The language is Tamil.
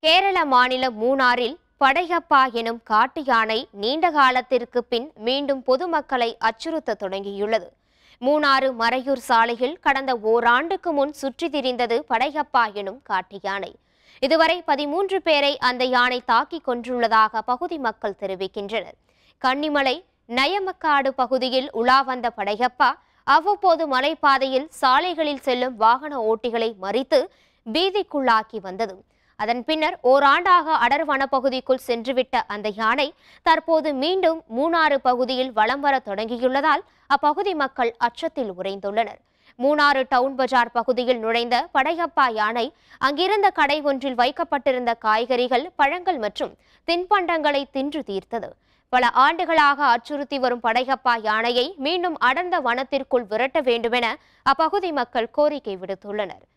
கேரள மாநிலம் மூணாறில் படையப்பா எனும் காட்டு யானை நீண்ட காலத்திற்கு பின் மீண்டும் பொதுமக்களை அச்சுறுத்த தொடங்கியுள்ளது மூணாறு மறையூர் சாலையில் கடந்த ஓராண்டுக்கு முன் சுற்றி திரிந்தது படையப்பா எனும் காட்டு யானை இதுவரை பதிமூன்று பேரை அந்த யானை தாக்கி கொன்றுள்ளதாக பகுதி மக்கள் தெரிவிக்கின்றனர் கன்னிமலை நயமக்காடு பகுதியில் உலா வந்த படையப்பா அவ்வப்போது மலைப்பாதையில் சாலைகளில் செல்லும் வாகன ஓட்டிகளை மறித்து பீதிக்குள்ளாக்கி வந்தது அதன் பின்னர் ஓராண்டாக அடர் வனப்பகுதிக்குள் சென்றுவிட்ட அந்த யானை தற்போது மீண்டும் மூணாறு பகுதியில் வலம் வர தொடங்கியுள்ளதால் அப்பகுதி மக்கள் அச்சத்தில் உறைந்துள்ளனர் மூணாறு டவுன் பஜார் பகுதியில் நுழைந்த படையப்பா யானை அங்கிருந்த கடை ஒன்றில் வைக்கப்பட்டிருந்த காய்கறிகள் பழங்கள் மற்றும் தின்பண்டங்களை தின்று தீர்த்தது பல ஆண்டுகளாக அச்சுறுத்தி வரும் படையப்பா யானையை மீண்டும் அடர்ந்த வனத்திற்குள் விரட்ட வேண்டுமென அப்பகுதி மக்கள் கோரிக்கை விடுத்துள்ளனர்